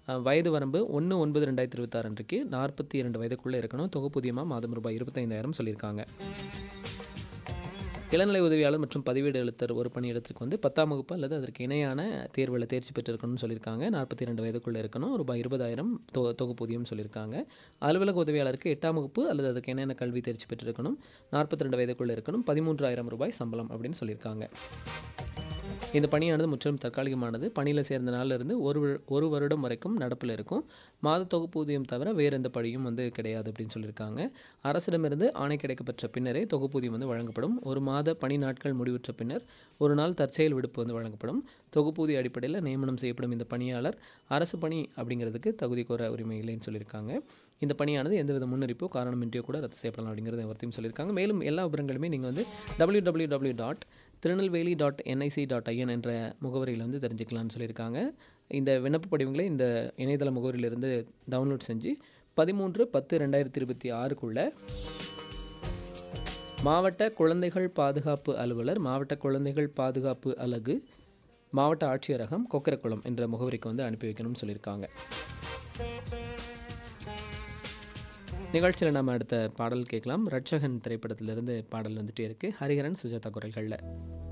அஹ், வயது வரம்பு ஒன்று ஒன்பது ரெண்டாயிரத்தி இருபத்தாறு அன்றைக்கு நாற்பத்தி இரண்டு வயதுக்குள்ளே இருக்கணும் தொகுப்பூதியமாக மாதம் ரூபாய் இருபத்தைந்தாயிரம் சொல்லியிருக்காங்க இளநிலை உதவியாளர் மற்றும் பதிவேடு எழுத்தர் ஒரு பணியிடத்திற்கு வந்து பத்தாம் வகுப்பு அல்லது அதற்கு இணையான தேர்வில் தேர்ச்சி பெற்றிருக்கணும்னு சொல்லியிருக்காங்க நாற்பத்தி ரெண்டு வயதுக்குள்ளே இருக்கணும் ரூபாய் இருபதாயிரம் தொ தொகுப்பூதியம் சொல்லியிருக்காங்க அலுவலக உதவியாளருக்கு எட்டாம் வகுப்பு அல்லது அதுக்கு இணையான கல்வி தேர்ச்சி பெற்றிருக்கணும் நாற்பத்தி ரெண்டு வயதுக்குள்ளே இருக்கணும் பதிமூன்றாயிரம் ரூபாய் சம்பளம் அப்படின்னு சொல்லியிருக்காங்க இந்த பணியானது முற்றிலும் தற்காலிகமானது பணியில் சேர்ந்த நாளிலிருந்து ஒரு வரு- ஒரு வருடம் வரைக்கும் நடப்பில் இருக்கும் மாத தொகுப்பூதியம் தவிர வேறு எந்த பணியும் வந்து கிடையாது அப்படின்னு சொல்லியிருக்காங்க அரசிடமிருந்து ஆணை கிடைக்கப்பெற்ற பின்னரே தொகுப்பூதியம் வந்து வழங்கப்படும் ஒரு மாத பணி நாட்கள் முடிவுற்ற பின்னர் ஒரு நாள் தற்செயல் விடுப்பு வந்து வழங்கப்படும் தொகுப்பூதிய அடிப்படையில் நியமனம் செய்யப்படும் இந்த பணியாளர் அரசு பணி அப்படிங்கிறதுக்கு தகுதி கோர உரிமை இல்லைன்னு சொல்லியிருக்காங்க இந்த பணியானது எந்தவித முன்னறிப்போ காரணமின்றியோ கூட ரத்து செய்யப்படலாம் அப்படிங்கிறத அவர்த்தையும் சொல்லியிருக்காங்க மேலும் எல்லா விவரங்களுமே நீங்கள் வந்து W W W dot Tirunelveli dot NIC dot IN என்ற முகவரியில் வந்து தெரிஞ்சுக்கலாம்னு சொல்லியிருக்காங்க இந்த விண்ணப்ப படிவங்களை இந்த இணையதள முகவரியிலிருந்து டவுன்லோட் செஞ்சு பதிமூன்று பத்து ரெண்டாயிரத்தி இருபத்தி ஆறுக்குள்ள மாவட்ட குழந்தைகள் பாதுகாப்பு அலுவலர் மாவட்ட குழந்தைகள் பாதுகாப்பு அலகு மாவட்ட ஆட்சியரகம் கொக்கரக்குளம் என்ற முகவரிக்கு வந்து அனுப்பி வைக்கணும்னு சொல்லியிருக்காங்க நிகழ்ச்சியில் நம்ம அடுத்த பாடல் கேட்கலாம் ரட்சகன் திரைப்படத்திலிருந்து பாடல் வந்துட்டே இருக்கு ஹரிஹரன் சுஜாதா குரல்களில்